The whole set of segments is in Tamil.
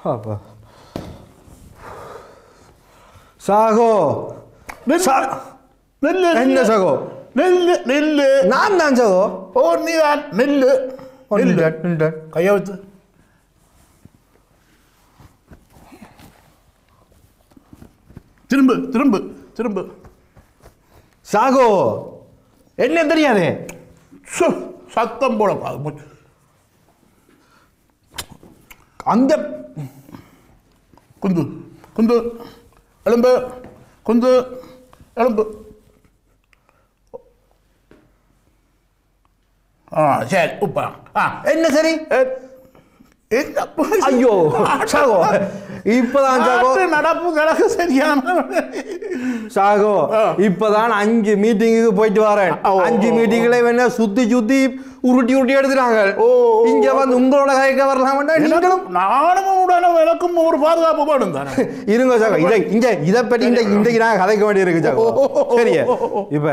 அப்பா சாகோ சா- நெல்லு என்ன சகோ நெல்லு நெல்லு நான் தான் சகோ ஓ நீ தான் நெல்லு நெல்லு நின்றுட்டேன், நின்றுட்டேன். கையை வச்சு திரும்பு திரும்பு திரும்பு சாகோ என்ன தெரியாதே சு, சத்தம் போட பாரு. அந்த குந்து குந்து எலும்பு குந்து எலும்பு ஆ சரி உப்பா ஆ என்ன சரி எ, என்ன ஐயோ சாகோ இப்பதான் சாகோ நாட்டு நடப்பு கிடக்கு சரியான சாகோ ஆ. இப்பதான் அஞ்சு மீட்டிங்குக்கு போயிட்டு வரேன் ஓ, ஓ, அஞ்சு ஓ, மீட்டிங்ல என்ன சுத்தி சுத்தி உருட்டி உருட்டி எடுத்துட்டாங்க ஓ, ஓ, இங்க வந்து உங்களோட கைக்க வரலாம் நீங்களும் நானும் உடனே எனக்கும் ஒரு பாதுகாப்பு வேணும் தானே இருங்க சாகோ இதை இங்க இதை பற்றி இந்த இன்றைக்கு நான் கதைக்க வேண்டி இருக்கு சாகோ சரியா இப்ப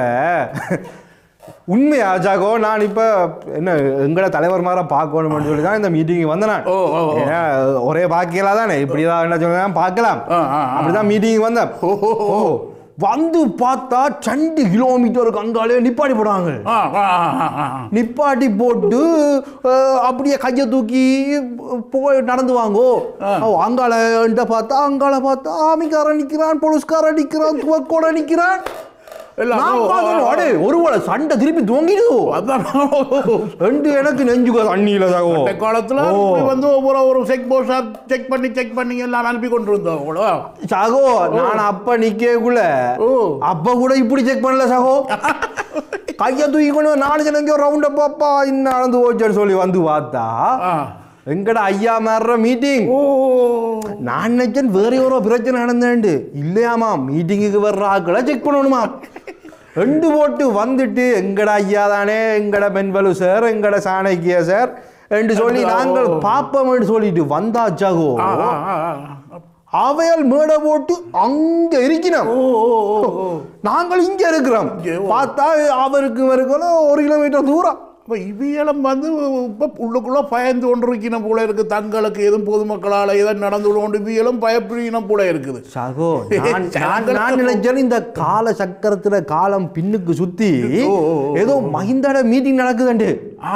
உண்மையா ஜாகோ நான் இப்ப என்ன எங்கட தலைவர் மாற பார்க்கணும்னு சொல்லி தான் இந்த மீட்டிங் வந்தேன் நான் ஓ, ஓ, ஓ. ஏன்னா, ஒரே பாக்கியலா தானே இப்படிதான் என்ன சொல்லுங்க பார்க்கலாம் ஆ, ஆ, ஆ. அப்படிதான் மீட்டிங் வந்தேன் ஓ, ஓ, ஓ. ஓ வந்து பார்த்தா ரெண்டு கிலோமீட்டருக்கு அங்காலே நிப்பாட்டி போடுவாங்க ஆ, ஆ, ஆ, ஆ, ஆ. நிப்பாட்டி போட்டு அஹ், அப்படியே கையை தூக்கி போய் நடந்து வாங்கோ ஆ. ஓ, அங்கால என்கிட்ட பார்த்தா அங்கால பார்த்தா ஆமிக்காரன் நிக்கிறான் போலீஸ்காரன் நிக்கிறான் துவக்கோட நிக்கிறான் எல்லாம் நான் ஓ, பார்த்தேன், அடே, ஒருவேளை சண்டை திருப்பி துவங்கிடுதோ அதான் ரெண்டு எனக்கு நெஞ்சுக்க தண்ணியில தாகோ அந்த காலத்துல ஓ. இப்படி வந்து ஒவ்வொரு ஒரு செக் போஸ்டா செக் பண்ணி செக் பண்ணி எல்லாம் அனுப்பி கொண்டு இருந்தோம் அவ்வளோ சாகோ நான் அப்ப நிக்கக்குள்ள ஓ. அப்ப கூட இப்படி செக் பண்ணல சாகோ கைய தூக்கி கொண்டு நாலு ஜனங்க ரவுண்ட பாப்பா இன்னும் நடந்து போச்சுன்னு சொல்லி வந்து பார்த்தா ஆ. எங்கட ஐயா மாறுற மீட்டிங் ஓ நான் நினைச்சேன் வேற ஒரு பிரச்சனை நடந்தேன்டு இல்லையாமா மீட்டிங்குக்கு வர்ற ஆக்களை செக் பண்ணணுமா ரெண்டு போட்டு வந்துட்டு எங்கட ஐயா தானே எங்கட பெண்பலு சார் எங்கட சாணக்கிய சார் என்று சொல்லி நாங்கள் பாப்போம்னு சொல்லிட்டு வந்தாச்சாகோ ஆ, ஆ, ஆ, ஆ. அவையால் மேடை போட்டு அங்க இருக்கிறோம் ஓ ஓ ஓ ஓ நாங்கள் இங்க இருக்கிறோம் இங்கே, ஓ. பார்த்தா அவருக்கு இவருக்கும் ஒரு கிலோமீட்டர் தூரம் இப்போ இவியலும் வந்து இப்போ உள்ளுக்குள்ள பயந்து கொண்டிருக்கணும் போல இருக்கு தங்களுக்கு எதுவும் பொதுமக்களால் எதுவும் நடந்து கொண்டு இவியலும் பயப்பிடிக்கணும் போல இருக்குது சகோ நான் நான் நான் நினைச்சேன் இந்த கால சக்கரத்துல காலம் பின்னுக்கு சுத்தி ஓ, ஓ, ஓ. ஏதோ மஹிந்தாட மீட்டிங் நடக்குதுண்டு ஆ,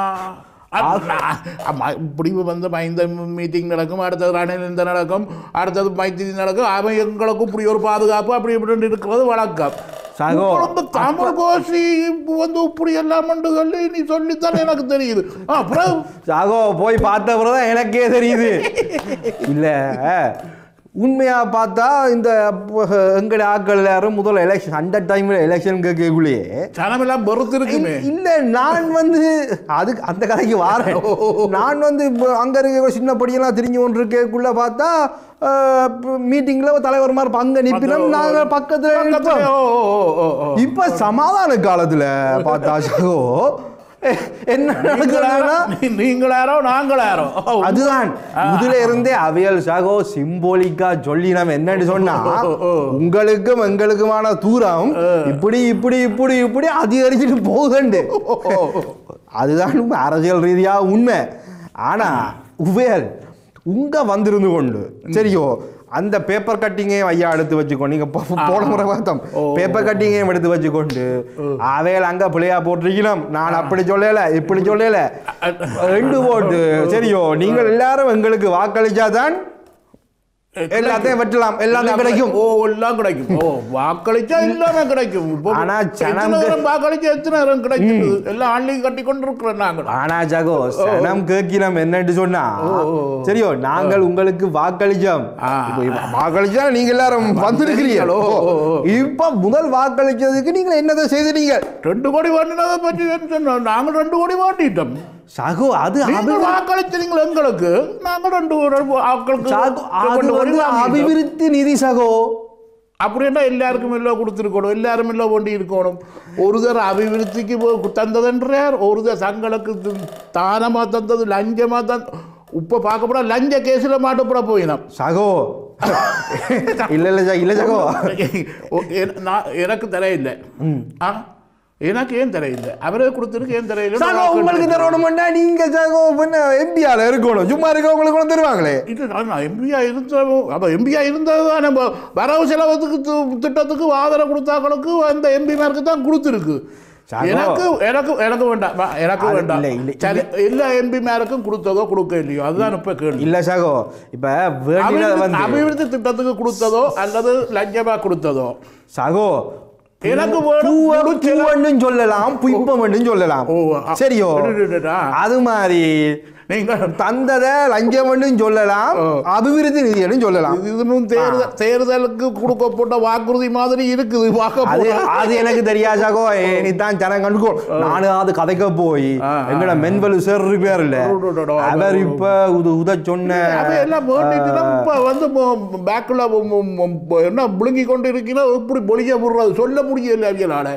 அது நான் ஆமா, இப்படி வந்து இந்த மீட்டிங் நடக்கும் அடுத்தது ரணில் இந்த நடக்கும் அடுத்தது மைத்திரி நடக்கும் அவன் எங்களுக்கும் இப்படி ஒரு பாதுகாப்பு அப்படி இப்படி இருக்கிறது வழக்கம் சகோ, உங்களுக்கு தமிழ் கோஷி வந்து இப்படி எல்லாம் என்று சொல்லி நீ சொல்லித்தானே எனக்கு தெரியுது ஆ, அப்புறம் சாகோ போய் பார்த்த பிறகுதான் எனக்கே தெரியுது இல்ல உண்மையா பார்த்தா இந்த ப- எங்கட ஆட்கள் எல்லாரும் முதல்ல எலெக்ஷன் அந்த டைம்ல எலெக்ஷன் கேட்கக்குள்ளேயே ஜனமெல்லாம் வெறுத்து இருக்குமே இல்ல நான் வந்து அதுக்கு அந்த கதைக்கு வாரேன் நான் வந்து இப்போ அங்க இருக்க சின்ன படியெல்லாம் திரிஞ்சு கொண்டு இருக்கக்குள்ள பார்த்தா மீட்டிங்ல தலைவர் மாதிரி பங்க நிப்பினோம் நாங்க பக்கத்துல பக்கத்துல, இருப்போம். ஓ, ஓ, ஓ, ஓ, ஓ. இப்ப சமாதான காலத்துல பார்த்தா சகோ என்ன நடக்குதுன்னா நீ- நீங்களாரோ நாங்களாரோ அதுதான் இதுல இருந்தே அவியல் சாகோ சிம்போலிக்கா சொல்லி நம்ம என்னன்னு சொன்னா உங்களுக்கும் எங்களுக்குமான தூரம் இப்படி இப்படி இப்படி இப்படி அதிகரிச்சுட்டு போகுதுண்டு அதுதான் உண்மை. அரசியல் ரீதியா உண்மை ஆனா உவேல் உங்க வந்திருந்து கொண்டு சரியோ அந்த பேப்பர் கட்டிங்கையும் ஐயா எடுத்து வச்சுக்கோ நீங்க போ- போன முறை பார்த்தோம் பேப்பர் கட்டிங்கையும் எடுத்து வச்சுக்கொண்டு அவையில் அங்க பிள்ளையா போட்டிருக்கணும் நான் அப்படி சொல்லல இப்படி சொல்லல ரெண்டு ஓட்டு சரியோ நீங்கள் எல்லாரும் எங்களுக்கு வாக்களிச்சாதான் எல்லாத்தையும் வெட்டலாம் எல்லாத்தையும் கிடைக்கும் ஓ எல்லாம் கிடைக்கும் ஓ வாக்களிச்சா எல்லாமே கிடைக்கும் இப்போ ஆனா எத்தனை ஜனங்க- நேரம் வாக்களிச்சா எத்தனை நேரம் கிடைக்குது எல்லாம் ஆன்லைன் கட்டி கொண்டு இருக்கிறோம் நாங்கள் ஆனா ஜகோ சனம் கேட்கிறோம் என்னன்னு சொன்னா சரியோ நாங்கள் உங்களுக்கு வாக்களிச்சோம் ஆ. இப்ப இப்ப வாக்களிச்சா நீங்க எல்லாரும் வந்திருக்கிறீங்களோ ஓ, ஓ, ஓ. இப்ப முதல் வாக்களிச்சதுக்கு நீங்க என்னதை செய்தீங்க ரெண்டு கோடி வாண்டினதை பற்றி என்ன சொன்னோம் நாங்கள் ரெண்டு கோடி வாண்டிட்டோம் சகோ அது நீங்கள் அபிவிருத்தி வாக்களிச்சீங்கள் எங்களுக்கு நாங்கள் ரெண்டு ரெண்டு ஆட்களுக்கு சகோ, அது ரெண்டு கோடி வந்து வாங்கிட்டோம். அபிவிருத்தி நிதி சகோ அப்படின்னா எல்லாருக்கும் எல்லாம் கொடுத்துருக்கணும் எல்லாரும் எல்லாம் வேண்டி இருக்கணும் ஒரு தர அபிவிருத்திக்கு போ- தந்ததுன்றார் ஒரு தர தங்களுக்கு து- தானமா தந்தது லஞ்சமா தந்த இப்போ பார்க்க போனா லஞ்ச கேஸில் மாட்டப்பட போயினோம் சகோ இல்ல இல்ல சகோ, இல்ல சகோ ஓ, என- நான் எனக்கு தெரியல ஆ எனக்கு ஏன் தெரியல அவரே கொடுத்துருக்கு ஏன் தெரியல சாகோ உங்களுக்கு தரணும்னா நீங்க சாகோ என்ன எம்பியால இருக்கணும் சும்மா இருக்கவங்களுக்கு கூட தருவாங்களே இது நான் எம்பியா இருந்தோம் அப்போ எம்பியா இருந்தது தான் நம்ம வரவு செலவுக்கு தி- திட்டத்துக்கு ஆதரவு கொடுத்தாக்களுக்கு அந்த எம்பிமாருக்கு தான் கொடுத்துருக்கு சாகோ. எனக்கு எனக்கு எனக்கு வேண்டாம் வா, எனக்கு அது வேண்டாம் இல்லை, இல்லை, சரி எல்லா எம்பிமாருக்கும் கொடுத்ததோ கொடுக்க இல்லையோ அதுதான் இப்ப கேள்வி இல்ல சாகோ இப்ப வேண்டியது அபிவிருத்தி- வந்து அபிவிருத்தி திட்டத்துக்கு கொடுத்ததோ அல்லது லஞ்சமா கொடுத்ததோ சாகோ எனக்கு வேணும் பூவ- முழு பூவன்னும் சொல்லலாம் புய்ப்பமன்னும் சொல்லலாம் ஓ, அ- சரியோ அடடடடா. அது மாதிரி நீங்கள் தந்தத லஞ்சம்னு சொல்லலாம் அபிவிருத்தி நிதியன்னு சொல்லலாம் இதுவும் தேர்தல் தேர்தலுக்கு கொடுக்கப்பட்ட வாக்குறுதி மாதிரி இருக்குது பார்க்க அது போனா. அது எனக்கு தெரியாதாகோ நீ தான் ஜனம் கண்டுக்கோ நானும் அது கதைக்க போய் ஆ, ஆ. எங்கட மென்வலு சார் பேர் இல்ல அடடடடா. அவர் இப்ப உத உத சொன்ன அது எல்லாம் வேண்டிட்டு இப்ப வந்து பேக்கில் என்ன புழுங்கி கொண்டு இருக்கிற இப்படி பொலிக்க போடுறது சொல்ல முடியல அவியலால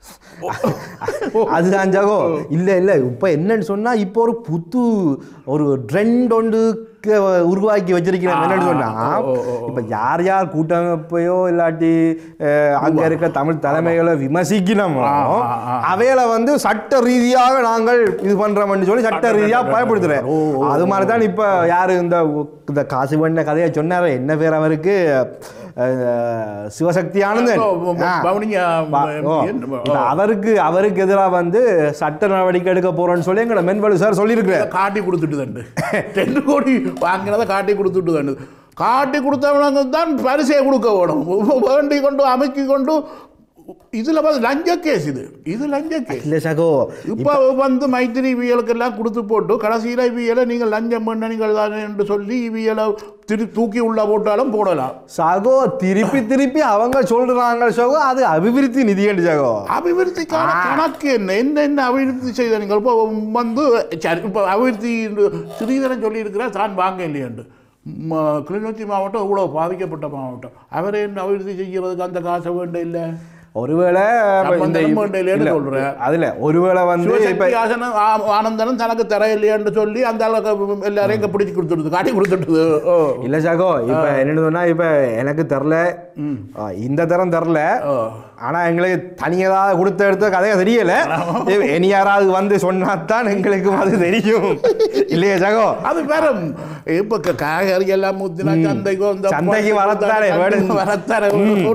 அதுதான் ஜாகோ இல்ல இல்ல இப்ப என்னன்னு சொன்னா இப்போ ஒரு புது ஒரு ட்ரெண்ட் ஒன்று க- உருவாக்கி வச்சிருக்கிறேன் என்னன்னு சொன்னா ஓ, ஓ, இப்ப யார் யார் கூட்டமைப்பையோ இல்லாட்டி அஹ், அங்க இருக்க தமிழ் தலைமைகளை விமர்சிக்கணுமோ ஆ, ஆ, ஆ. அவையில வந்து சட்ட ரீதியாக நாங்கள் இது பண்றோம்னு சொல்லி சட்ட ரீதியா பயப்படுத்துறேன் அது மாதிரி தான் இப்ப யாரு இந்த இந்த காசு பண்ண கதையை சொன்னாரு என்ன பேர் அவருக்கு அஹ், சிவசக்தி ஆனந்தன் ஆ. பவுனிங்க பா- ஓ, இப்ப அவருக்கு அவருக்கு எதிராக வந்து சட்ட நடவடிக்கை எடுக்க போறோம்னு சொல்லி எங்களோட மென்வலு சார் சொல்லியிருக்கிறார் காட்டி கொடுத்துட்டு தண்டு ரெண்டு கோடி வாங்கினதை காட்டி கொடுத்துட்டு தண்டு காட்டி கொடுத்தவனுக்கு தான் பரிசையை கொடுக்க வேணும் வேண்டி கொண்டு அமைக்கி கொண்டு இதுல வந்து லஞ்ச கேஸ் இது இது லஞ்ச கேஸ் இல்ல சகோ இப்போ வந்து மைத்திரி இவியலுக்கெல்லாம் கொடுத்து போட்டு கடைசியில் இவியலை நீங்கள் லஞ்சம் பண்ண நீங்கள் தானே என்று சொல்லி இவியலை திரு தூக்கி உள்ள போட்டாலும் போடலாம் சகோ திருப்பி திருப்பி அவங்க சொல்றாங்க சகோ அது அபிவிருத்தி நிதியண்டு சகோ அபிவிருத்திக்கான கணக்கு என்ன என்ன என்ன அபிவிருத்தி செய்த நீங்கள் இப்போ வந்து சரி இப்போ அபிவிருத்தி ஸ்ரீதரன் சொல்லியிருக்கிறார் தான் வாங்க இல்லையாண்டு ம- கிளிநொச்சி மாவட்டம் இவ்வளோ பாதிக்கப்பட்ட மாவட்டம் அவரே என்ன அபிவிருத்தி செய்கிறதுக்கு அந்த காசை வேண்ட இல்லை ஒருவேளை இந்த சம்பந்தம் வேண்டியதுன்னு இல்ல, சொல்றேன். அதுல ஒருவேளை வந்து இப்ப சிவசக்தி ஆசனம் ஆ- ஆனந்தனும் தனக்கு தர இல்லையான்னு சொல்லி அந்த அளவுக்கு எல்லாரையும் இங்கே பிடிச்சி கொடுத்துடுது காட்டி கொடுத்துட்டுது ஓ இல்ல சகோ இப்ப என்னன்னு சொன்னா இப்ப எனக்கு தெரில இந்த தரம் தெரில ஓ ஆனா எங்களுக்கு தனியதா கொடுத்த எடுத்த கதையா தெரியல இனி யாராவது வந்து சொன்னாதான் எங்களுக்கு அது தெரியும் இல்லையா சகோ அது வேற இப்ப க- காய்கறி எல்லாம் ஊத்தினா சந்தைக்கு இந்த சந்தைக்கு வரத்தானே வேணும். வரத்தானே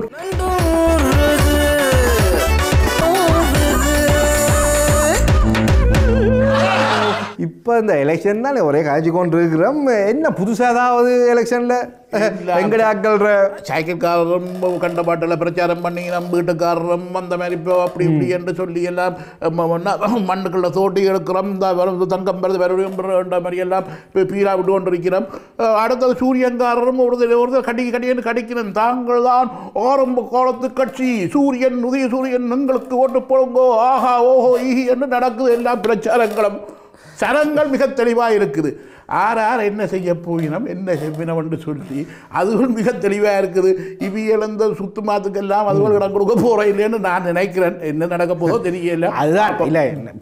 இப்ப இந்த எலெக்ஷன் தானே ஒரே காய்ச்சி கொண்டு இருக்கிறோம் என்ன புதுசா ஏதாவது எலெக்ஷன்ல எங்கட ஆக்கள்ற சைக்கிள்காரரும் கண்ட பாட்டில் பிரச்சாரம் பண்ணி நம்ம வீட்டுக்காரரும் அந்த மாதிரி இப்போ அப்படி இப்படி என்று சொல்லி எல்லாம் ம- மண்ண- மண்ணுக்குள்ள தோட்டி எடுக்கிறோம் இந்த வரும் தங்கம் வருது வருன்ற மாதிரி எல்லாம் இப்போ பீரா விட்டு கொண்டிருக்கிறோம் அஹ் அடுத்தது சூரியன்காரரும் ஒருத்தர் ஒருத்தர் கடி கடின்னு கடிக்கிறேன் தாங்கள் தான் ஆரம்ப காலத்து கட்சி சூரியன் உதய சூரியன் எங்களுக்கு ஓட்டு போடுங்கோ ஆஹா ஓஹோ ஈஹி என்று நடக்குது எல்லா பிரச்சாரங்களும் சரங்கள் மிக தெளிவாக இருக்குது ஆர் ஆர் என்ன செய்ய போயினோம் என்ன செய்வினோம் என்று சொல்லி அதுவும் மிக தெளிவாக இருக்குது இவியல் இந்த சுத்து மாத்துக்கெல்லாம் அதுகள் இடம் கொடுக்க போகிறோம் இல்லைன்னு நான் நினைக்கிறேன் என்ன நடக்க போதோ தெரியல அதுதான் இல்ல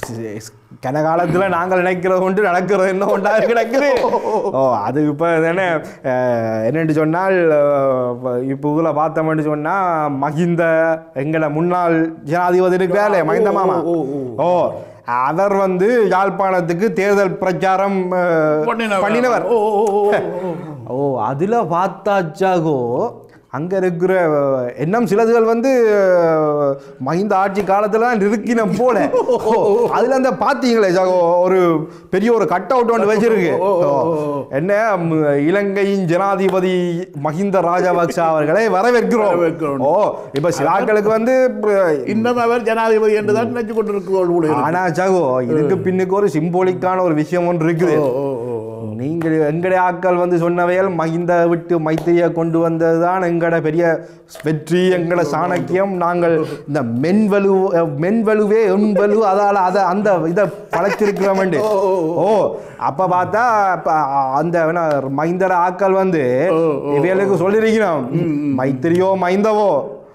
கன காலத்துல நாங்கள் நினைக்கிறது கொண்டு நடக்கிறது என்ன ஒன்றா கிடக்குது ஓ அது இப்போ தானே அஹ், என்னன்னு சொன்னால் அஹ், இப்போ இதில் பார்த்தோம்னு சொன்னா மஹிந்த எங்களை முன்னாள் ஜனாதிபதி இருக்கிறாரே மஹிந்த மாமா ஓ, ஓ, ஓ அவர் வந்து யாழ்ப்பாணத்துக்கு தேர்தல் பிரச்சாரம் அஹ், பண்ணினவர். பண்ணினவர் ஓ, ஓ, ஓ, ஓ, ஓ. ஓ அதுல பார்த்தாச்சாகோ அங்க இருக்கிற அஹ், இன்னும் சிலதுகள் வந்து அஹ், மஹிந்த ஆட்சி காலத்துல தான் இருக்கின போல ஓ, அதுல அந்த பாத்தீங்களே ஜாகோ ஒரு பெரிய ஒரு கட் அவுட் ஒன்று வச்சிருக்கு ஓ, ஓ, ஓ, என்ன ம், இலங்கையின் ஜனாதிபதி மஹிந்த ராஜபக்ஷ அவர்களை வரவேற்கிறோம் வரவேற்கிறோம். ஓ இப்ப சில ஆட்களுக்கு வந்து அஹ், இன்னும் அவர் ஜனாதிபதி என்று தான் நினைச்சு கொண்டிருக்கிறோம் கூட இருக்கு. ஆனா ஜாகோ இதுக்கு பின்னுக்கு ஒரு சிம்போலிக்கான ஒரு விஷயம் ஒன்று இருக்குது ஓ, ஓ, ஓ, ஓ. நீங்கள் எங்கட ஆட்கள் வந்து சொன்னவையால் மகிந்த விட்டு மைத்திரியை கொண்டு வந்ததுதான் எங்கட பெரிய வெற்றி எங்கட சாணக்கியம் நாங்கள் இந்த மென்வலு அஹ், மென்வலுவே எண்வலு அதால அதை அந்த இதை படைச்சிருக்கிறோம் ஓ அப்ப பார்த்தா அப்ப அந்த என்ன, மஹிந்தர ஆட்கள் வந்து இவைகளுக்கு சொல்லியிருக்கிறோம் மைத்திரியோ மைந்தவோ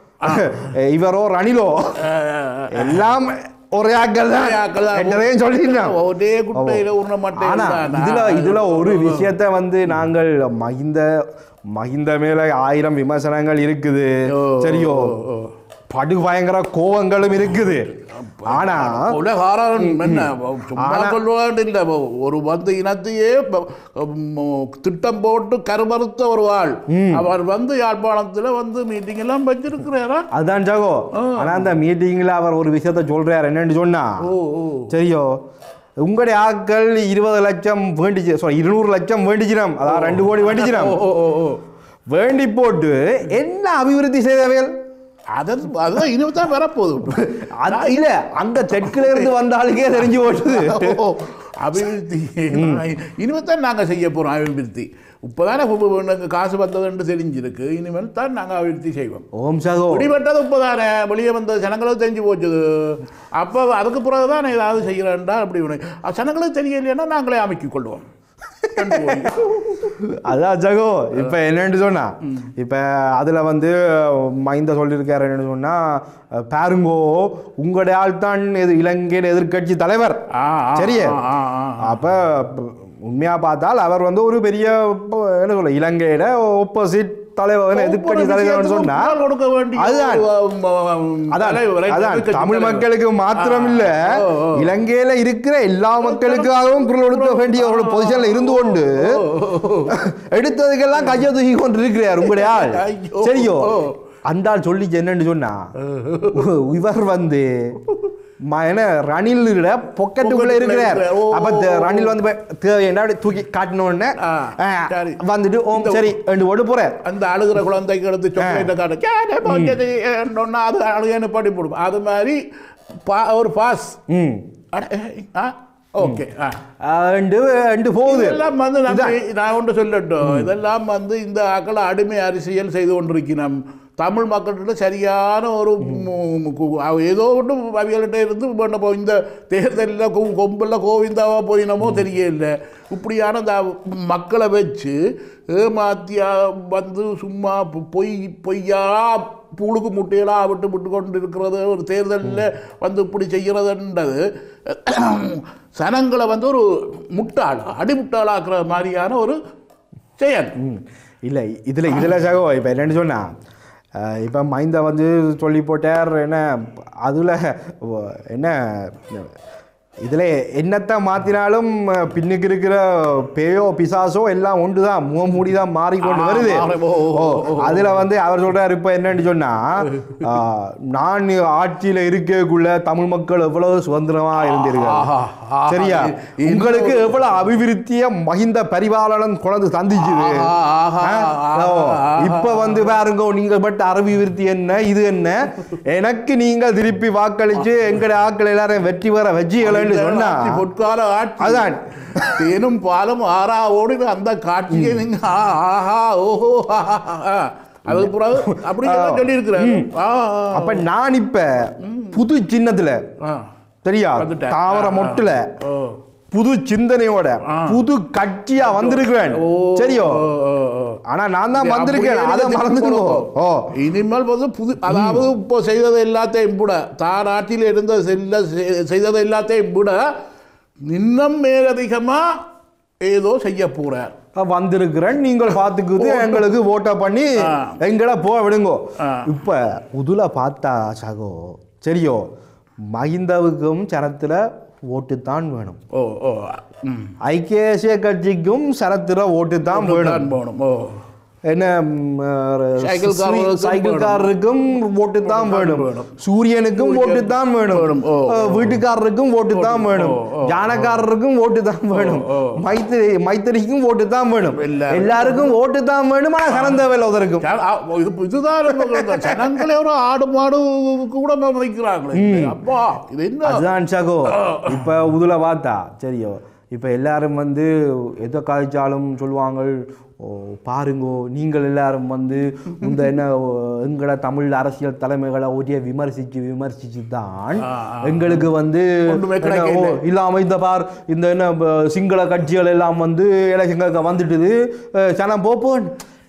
இவரோ ரணிலோ எல்லாம் ஒரே ஆட்கள் தான் ஒரே ஆட்கள் தான். என்னதையும் சொல்லியிருந்தோம் ஒரே குட்டையில உருண ஆனா மாட்டேன் இதுல இதுல ஒரு விஷயத்த வந்து நாங்கள் மகிந்த மகிந்த மேல ஆயிரம் விமர்சனங்கள் இருக்குது ஓ, சரியோ ஓ, ஓ. படு பயங்கர கோவங்களும் இருக்குது ஆனா உலகாரன் என்ன சும்மா சொல்லுவாண்டு இல்லை ஒரு வந்து இனத்தையே ப- ம், திட்டம் போட்டு கருமறுத்த ஒரு ஆள் அவர் வந்து யாழ்ப்பாணத்துல வந்து மீட்டிங் எல்லாம் வச்சிருக்கிறாரா அதுதான் ஜாகோ ஆனா அந்த மீட்டிங்ல அவர் ஒரு விஷயத்த சொல்றாரு என்னன்னு சொன்னா ஓ ஓ சரியோ உங்களுடைய ஆட்கள் இருபது லட்சம் வேண்டிச்சு சாரி இருநூறு லட்சம் வேண்டிச்சினம் அதாவது ரெண்டு கோடி வேண்டிச்சினம் ஓ ஓ ஓ வேண்டி போட்டு என்ன அபிவிருத்தி செய்தவைகள் அது அதுதான் இனிமே வரப்போகுது அது இல்ல அங்க தெற்குல இருந்து வந்த ஆளுக்கே தெரிஞ்சு போட்டுது ஓ, அபிவிருத்தி இனிமேல் தான் நாங்கள் செய்ய போகிறோம் அபிவிருத்தி இப்போதானே எனக்கு காசு வந்ததுன்னு தெரிஞ்சிருக்கு இனிமேல் தான் நாங்கள் அபிவிருத்தி செய்வோம் ஓம் சகோ பிடிபட்டது இப்போதானே வெளியே வந்த ஜனங்களுக்கு தெரிஞ்சு போச்சுது அப்போ அதுக்கு பிறகு தான் ஏதாவது செய்கிறேன்டா அப்படி ஒன்று ஜனங்களுக்கு தெரியலைன்னா நாங்களே அமைக்கிக் கொள்வோம் கண்டு போய். அதான் ஜகோ இப்ப என்னன்னு சொன்னா இப்ப அதுல வந்து மைந்த சொல்லியிருக்காரு என்னன்னு சொன்னா பாருங்கோ உங்களுடைய ஆள் தான் இது இலங்கையின் எதிர்க்கட்சி தலைவர் ஆ, ஆ, சரியா ஆ, ஆ, ஆ. அப்ப உண்மையா பார்த்தால் அவர் வந்து ஒரு பெரிய இப்போ என்ன சொல்ல இலங்கையில ஆப்போசிட் தலைவர் எதிர்க்கட்சி ஒவ்வொரு தலைவர்னு விஷயத்துக்கும் சொன்னா குரல் கொடுக்க வேண்டிய அதுதான். ஒரு, um, அதான் தலைவரை, அதான் எதிர்க்கட்சி தமிழ் தலைவர். மக்களுக்கு மாத்திரம் இல்ல ஓ, ஓ. இலங்கையில இருக்கிற எல்லா மக்களுக்காகவும் குரல் கொடுக்க வேண்டிய ஒரு பொசிஷன்ல இருந்து கொண்டு எடுத்ததுக்கெல்லாம் கையை தூக்கி கொண்டு இருக்கிறார் உங்களுடைய ஆள் ஐயோ. சரியோ ஓ. அந்த ஆள் சொல்லி என்னன்னு சொன்னா இவர் வந்து ம- என்ன ரணில் பொக்கெட்டுக்குள்ள இருக்கிறார் இருக்கிறார். ஓ, அப்ப ஓ, த- ஓ. ரணில் வந்து போய் தேவையான அப்படி தூக்கி காட்டின உடனே ஆ, ஆ, சரி. வந்துட்டு ஓம் சரி ரெண்டு ஓடு போறார் அந்த அழுகிற குழந்தைக்கு எடுத்து சாக்லேட்டை காட்டு கேட்டே போச்சது சொன்னா அது அழுகன்னு படி போடும் அது மாதிரி பா- ஒரு பாஸ் ம் ஓகே ரெண்டு ரெண்டு போகுது இதெல்லாம் வந்து நம்ம நான் ஒன்று சொல்லட்டும் இதெல்லாம் வந்து இந்த ஆக்கள் அடிமை அரசியல் செய்து கொண்டிருக்கிறோம் தமிழ் மக்கள்கிட்ட சரியான ஒரு ம், கு- அவ ஏதோ ஒன்று அவியல்கிட்ட இருந்து பண்ண போ இந்த தேர்தலில் கொம்பில் கோவிந்தாவா போயினமோ தெரியல இப்படியான இந்த மக்களை வச்சு ஏமாத்தியா வந்து சும்மா பொ- பொய் பொய்யா புழுக்கு முட்டையெல்லாம் விட்டு விட்டு கொண்டு இருக்கிறது ஒரு தேர்தலில் வந்து இப்படி செய்கிறதுன்றது சனங்களை வந்து ஒரு முட்டாள் அடிமுட்டாளாக்குற மாதிரியான ஒரு செயல் ம். இல்லை இதில் இதில் சகோ இப்போ என்னன்னு சொன்னா அஹ், இப்போ மைந்த வந்து சொல்லி போட்டார் என்ன அதில் என்ன இதில் என்னத்தை மாற்றினாலும் பின்னுக்கு இருக்கிற பேயோ பிசாசோ எல்லாம் ஒன்று தான் முகமூடி தான் மாறிக்கொண்டு ஆ, வருது மாறி- ஓ, ஓ, ஓ அதில் வந்து அவர் சொல்கிறார் இப்போ என்னன்னு சொன்னால் நான் ஆட்சியில் இருக்கக்குள்ள தமிழ் மக்கள் எவ்வளவு சுதந்திரமாக இருந்தீர்கள் ஆஹா, ஆஹா. சரியா இன்னும் உங்களுக்கு எவ்வளவு அபிவிருத்திய மகிந்த பரிபாலனம் குழந்தை சந்திச்சுது ஆஹா, ஆஹா, ஆ? ஓ, ஆஹா. இப்ப வந்து பாருங்க நீங்க பட்ட அபிவிருத்தி என்ன இது என்ன எனக்கு நீங்க திருப்பி வாக்களிச்சு எங்கட ஆட்கள் எல்லாரும் வெற்றி பெற வச்சிகளன்னு சொன்னா ஆட்சி, பொற்கால ஆட்சி அதான். தேனும் பாலும் ஆறா ஓடி அந்த காட்சியை நீங்க ஆ, ஆஹா ஓஹோ ஆஹா, ஆஹா. அதுக்கு பிறகு அப்படி எல்லாம் சொல்லியிருக்கிறாரு ஆ, ஆ, அப்ப நான் இப்ப புது சின்னத்துல ஆ. சரியா வந்துட்டேன். தாவர ஆ, ஆ. மொட்டுல ஓ புது சிந்தனையோட புது கட்சியா வந்திருக்கிறேன் ஓ, சரியோ ஓ, ஓ, ஓ. ஆனா நான் தான் இது வந்திருக்கேன் அப்படியே அதை நீங்க மறந்துக்கோ திருப்பி ஓ இனிமேல் வந்து புது அதாவது இப்போ செய்தது எல்லாத்தையும் விட தான் நாட்டில் இருந்த செல்ல செய்தது எல்லாத்தையும் விட இன்னும் மேலதிகமா ஏதோ செய்ய போறார் வந்திருக்கிறேன் நீங்கள் பார்த்துக்குது எங்களுக்கு ஓட்டை பண்ணி ஆ. எங்களை போக விடுங்கோ ஆ. இப்ப புதுல பார்த்தா சகோ சரியோ மஹிந்தவுக்கும் சரத்துல ஓட்டுத்தான் வேணும் ஓ ஓ ம் ஐக்கிய தேசிய கட்சிக்கும் சரத்துல ஓட்டுத்தான் வேணும் தான் போகணும் ஓ என்ன ம், அஹ், சைக்கிள்காரருக்கும் சைக்கிள்காரருக்கும் ஓட்டு தான் வேணும் வேணும். சூரியனுக்கும் ஓட்டு தான் வேணும் வேணும். ஓ, அஹ், வீட்டுக்காரருக்கும் ஓட்டு தான் வேணும் ஜானக்காரருக்கும் ஓட்டு தான் வேணும் ஓ. மைத்திரி மைத்திரிக்கும் ஓட்டு தான் வேணும் எல்லாருக்கும். எல்லாருக்கும் ஓட்டு தான் வேணும் ஆனா கலந்த வேலை உதருக்கும் ஜன- ஆ, இது இதுதான் நம்ம ஜனங்களே ஒரு ஆடு மாடு கூட வைக்கிறாங்களே அப்பா இது என்ன அதுதான் சகோ இப்ப உதுல பார்த்தா சரியோ இப்ப எல்லாரும் வந்து எதை காய்ச்சாலும் சொல்லுவாங்க ஓ பாருங்கோ நீங்கள் எல்லாரும் வந்து இந்த என்ன ஓ, எங்கட தமிழ் அரசியல் தலைமைகளை ஒரே விமர்சிச்சு விமர்சிச்சு தான் ஆ, ஆ. எங்களுக்கு வந்து ஒண்ணுமே என்ன, ஓ, கிடைக்கல. இல்லாம இந்த பார் இந்த என்ன ப- சிங்கள கட்சிகள் எல்லாம் வந்து எலெக்ஷனுக்கு வந்துட்டுது அஹ், சனம் போப்போன்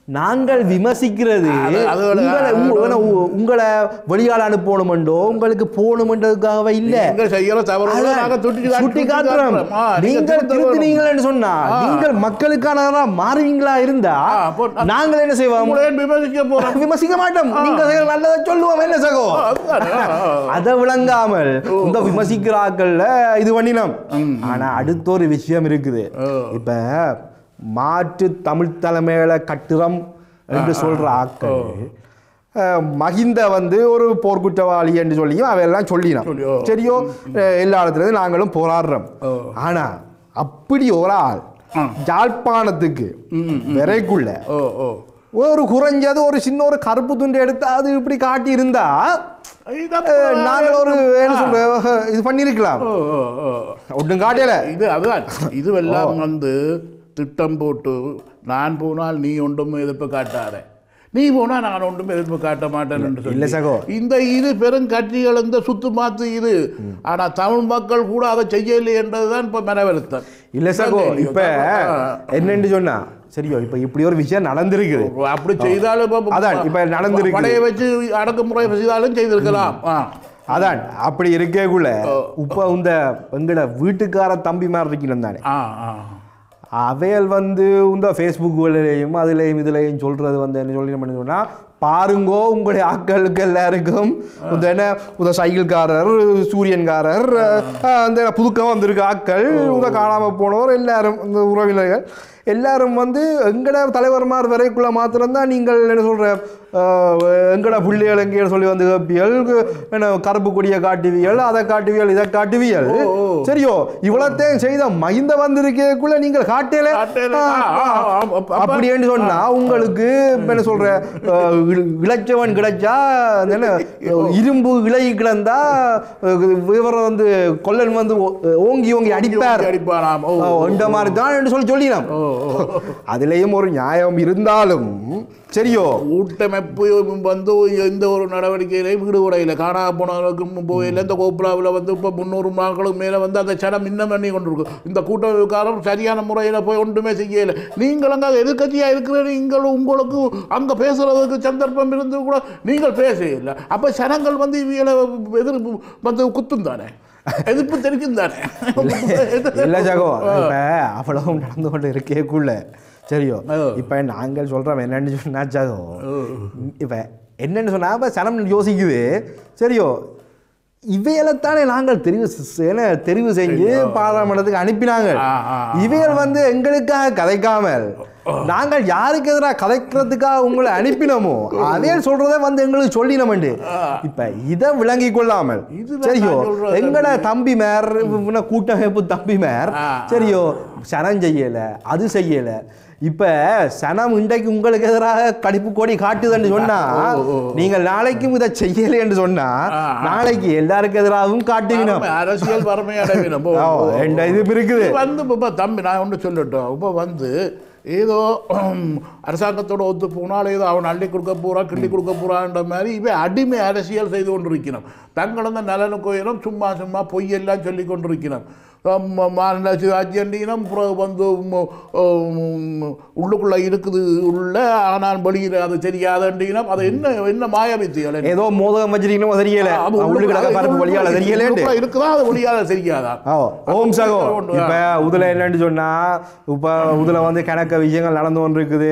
நாங்கள் விமர்சிக்கிறது அது- அது ஒரு- உங்களை உங்க- உங்க- உங்களை வெளியால் அனுப்பணுமெண்டோ உங்களுக்கு போகணுமென்றதுக்காகவே இல்ல எங்க செய்யற தவறு அதான், நாங்க சுட்டி சுட்டி காட்டுறோம் ஆ, நீங்க நீங்கள் திருத்த வேணும். திருத்தினீங்கன்னு சொன்னா நீங்கள் மக்களுக்கான மாறுவீங்களா இருந்தா ஆ, அப்போ நான் நாங்கள் என்ன செய்வோம் உங்களை ஏன் விமர்சிக்க போறோம் விமர்சிக்க மாட்டோம் நீங்க செய்யற நல்லதை சொல்லுவோம் என்ன சகோ அதுதானே, ஆ, ஆ. அதை விளங்காமல் இந்த விமர்சிக்கிறாக்கள்ல இது பண்ணினோம் ஆனா அடுத்த ஒரு விஷயம் இருக்குது இப்ப மாற்று தமிழ் தலைமையில கட்டுரம் என்று சொல்ற ஆக்கள் அஹ், மகிந்த வந்து ஒரு போர்க்குற்றவாளி என்று சொல்லியும் அவையெல்லாம் சொல்லினோம் சொல்லி, ஓ. சரியோ அஹ், எல்லா இடத்துல இருந்து நாங்களும் போராடுறோம் ஓ. ஆனா அப்படி ஒரு ஆள் ஆ. யாழ்ப்பாணத்துக்கு விரைக்குள்ள ஓ ஓ ஒரு குறைஞ்சது ஒரு சின்ன ஒரு கருப்பு துண்டு எடுத்து அது இப்படி காட்டி இருந்தா இதப்ப- நாங்கள் ஒரு என்ன சொல்ற இது பண்ணிருக்கலாம் ஓ, ஓ, ஓ. ஒன்றும் காட்டல இது அதுதான் இதுவெல்லாம் வந்து திட்டம் போட்டு நான் போனால் நீ ஒன்றும் எதிர்ப்பு காட்டாத நீ போனா நான் ஒன்றும் எதிர்ப்பு காட்ட மாட்டேன் என்று சொல்லி. இல்ல சகோ. இந்த இது பெரும் கட்சிகள் இந்த சுத்து மாத்து இது ஆனா தமிழ் மக்கள் கூட அதை செய்யலை என்றதுதான் இப்ப மனவருத்தம் இல்ல சகோ இப்ப என்னன்னு சொன்னா சரியோ இப்ப இப்படி ஒரு விஷயம் நடந்திருக்குது அப்படி செய்தாலும் இப்ப- அதான், இப்ப நடந்திருக்கு. படையை வச்சு அடக்குமுறை செய்தாலும் செய்திருக்கலாம் ஆ. அதான் அப்படி இருக்கேக்குள்ள இப்ப இந்த எங்கட வீட்டுக்கார தம்பி மாதிரி இருக்கணும் தானே ஆ ஆ அவையல் வந்து இந்த ஃபேஸ்புக்குலையும் அதுலேயும் இதுலையும் சொல்றது வந்து என்ன சொல்லி என்ன சொன்னா பாருங்கோ உங்களுடைய ஆட்களுக்கு எல்லாருக்கும் இந்த என்ன இந்த சைக்கிள்காரர் சூரியன்காரர் அஹ், அந்த புதுக்கம் வந்திருக்க ஆட்கள் இந்த காணாம போனவர் எல்லாரும் இந்த உறவினர்கள் எல்லாரும் வந்து எங்கட தலைவர்மார் வரைக்குள்ள மாத்திரம்தான் நீங்கள் என்ன சொல்ற அஹ், எங்கட பிள்ளைகள் எங்கே சொல்லி வந்து கேப்பியல் என்ன கருப்பு கொடியை காட்டுவியல் அதை காட்டுவியல் இதை காட்டுவியல் சரியோ இவ்வளத்தையும் செய்த மகிந்த வந்திருக்கக்குள்ள நீங்கள் காட்டல காட்டல. ஆ, ஆ, ஆ, அப்ப- அப்படின்னு சொன்னா உங்களுக்கு இப்ப என்ன சொல்ற அஹ், இ- இளைச்சவன் கிடைச்சா அது என்ன இரும்பு இலை கிடந்தா அஹ், இவரை வந்து கொல்லன் வந்து ஓ- ஓங்கி ஓங்கி அடிப்பார் அடிப்பாராம் ஓ அஹ், இந்த மாதிரி தான் என்று சொல்லி சொல்லினோம் ஓ ஓ அதுலயும் ஒரு நியாயம் இருந்தாலும் சரியோ கூட்டமைப்பு வந்து எந்த ஒரு நடவடிக்கையிலையும் ஈடுபடையில் காணா போனவர்களுக்கும் போயில இந்த கோப்புலாவில் வந்து இப்போ முந்நூறு நாட்களுக்கு மேலே வந்து அந்த சடம் இன்னும் பண்ணி கொண்டிருக்கு இந்த கூட்டமைப்புக்காரன் சரியான முறையில் போய் ஒன்றுமே செய்யலை நீங்கள் அங்கே எதிர்கட்சியாக இருக்கிற நீங்கள் உங்களுக்கு அங்கே பேசுறதுக்கு சந்தர்ப்பம் இருந்து கூட நீங்கள் பேசல அப்போ சனங்கள் வந்து இவங்களை எதிர்ப்பு வந்து குத்தும் தானே எதிர்ப்பு தெரிக்கும் தானே இல்ல ஜகோ இப்ப அவ்வளவும் நடந்து கொண்டு இருக்கேக்குள்ள சரியோ ஓ. இப்ப நாங்கள் சொல்றோம் என்னன்னு சொன்னா ஜகோ இப்ப என்னன்னு சொன்னா இப்ப சனம் யோசிக்குது சரியோ இவையைத்தானே நாங்கள் தெரிவு செ- என்ன தெரிவு செஞ்சு பாராளுமன்றத்துக்கு அனுப்பினாங்க ஆ, ஆ, இவைகள் வந்து எங்களுக்காக கதைக்காமல் நாங்கள் யாருக்கு எதிராக கதைக்கிறதுக்காக உங்களை அனுப்பினோமோ அவையல் சொல்றதை வந்து எங்களுக்கு சொல்லினோம்ண்டு இப்ப இதை விளங்கி கொள்ளாமல் இதுதான் சரியோ நான் சொல்றது. எங்கட தம்பி மேர் இவன கூட்டமைப்பு தம்பி மேர் ஆ, சரியோ சனம் செய்யல அது செய்யல இப்ப சனம் இன்றைக்கு உங்களுக்கு எதிராக கடிப்பு கொடி காட்டுதுன்னு சொன்னா நீங்கள் நாளைக்கும் இதை செய்யலை என்று சொன்னா ஆ, ஆ. நாளைக்கு எல்லாருக்கும் எதிராகவும் காட்டுவினோம் வறுமை, அரசியல் வறுமை அடைவினம் ஓ, ரெண்டு இது இருக்குது வந்து இப்போ தம்பி நான் ஒன்று சொல்லட்டும் இப்போ வந்து ஏதோ ஹம், அரசாங்கத்தோட ஒத்து போனால் ஏதோ அவன் அள்ளி கொடுக்க போகிறான் கிள்ளி கொடுக்க போகிறான்ற மாதிரி இவன் அடிமை அரசியல் செய்து கொண்டிருக்கணும் தங்களந்த நலனுக்கோயிலும் சும்மா சும்மா பொய்யெல்லாம் சொல்லி கொண்டிருக்கணும் மாநில சுயாட்சியம் பிறகு வந்து ம், ம், உள்ளுக்குள்ள இருக்குது உள்ள ஆனால் வெளியில் அது தெரியாதண்டினம் அது என்ன என்ன மாயவித்தியல் ஏதோ மோதகம் வச்சிருக்கணும் தெரியல அப்ப உள்ளுக்கு கிடக்க பருப்பு வழியால தெரியலேண்டு உள்ளுக்குள்ள இருக்குதா அது வெளியால தெரியாதா ஓ ஓம் சகோ கொண்டு வா. இப்ப உதுல என்னன்னு சொன்னா இப்ப உதுல வந்து கணக்க விஷயங்கள் நடந்து கொண்டு இருக்குது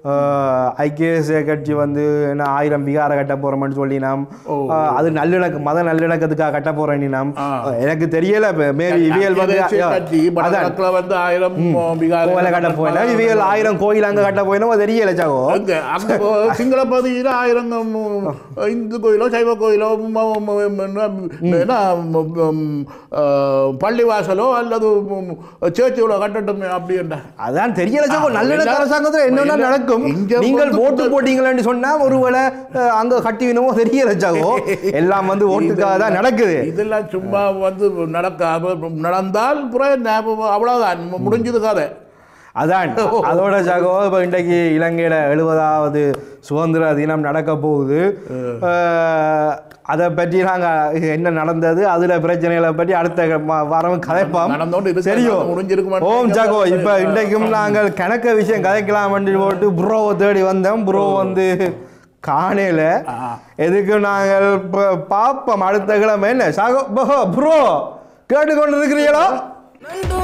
ஐக்கிய கட்சி வந்து என்ன ஆயிரம் விகார கட்ட போறோம்னு சொல்லி நாம் அஹ், அது நல்லிணக்க மத நல்லிணக்கத்துக்காக கட்ட போறேன் நாம் ஆ. எனக்கு தெரியல மேபி இவியல் வந்து தேசிய கட்சி அதான் வடகிழக்குல வந்து ஆயிரம் பீகார் கோயில கட்ட போயினா இவியல் ஆயிரம் கோயில் அங்க கட்ட போயினா தெரியல சகோ அங்க அங்க போ- சிங்கள பகுதியில் ஆயிரம் ம், இந்து கோயிலோ சைவ கோயிலோ ம், ம், ம், என்ன, என்ன, ம், ம், ஆ, பள்ளிவாசலோ அல்லது ம், சேர்ச்சிகளோ கட்டட்டும் அப்படின்ற அதான் தெரியல சகோ ஆ, நல்லிணக்க இல்ல. அரசாங்கத்துல என்னென்ன இல்ல. நடக்கும் இங்க நீங்கள் வந்து ஓட்டு போட்டீங்களேன்னு சொன்னா ஒருவேளை அஹ், அங்க கட்டிவினமோ தெரியல சகோ எல்லாம் வந்து ஓட்டுக்காக தான் நடக்குது இதெல்லாம் சும்மா வந்து நடக்காம நடந்தால் புற ஞாபகம் அவ்வளவுதான் முடிஞ்சது கதை அதான் அதோட சகோ இப்போ இன்றைக்கு இலங்கையில எழுபதாவது சுதந்திர தினம் நடக்க போகுது அஹ், அதை பற்றி நாங்கள் என்ன நடந்தது அதுல பிரச்சனைகளை பற்றி அடுத்த ம- வாரம் கதைப்போம் நடந்தோண்டு இருக்கு. சரியோ முடிஞ்சிருக்க மாட்டேங்குது. ஓம் ஜாகோ இப்போ இன்றைக்கும் நாங்கள் கணக்க விஷயம் கதைக்கலாம் போட்டு ப்ரோவை தேடி வந்தோம் ப்ரோ வந்து காணையில எதுக்கு நாங்கள் ப- பார்ப்போம் அடுத்த கிழமை என்ன சாகோ ப்ரோ கேட்டுக்கொண்டு இருக்கிறீங்களா நண்டு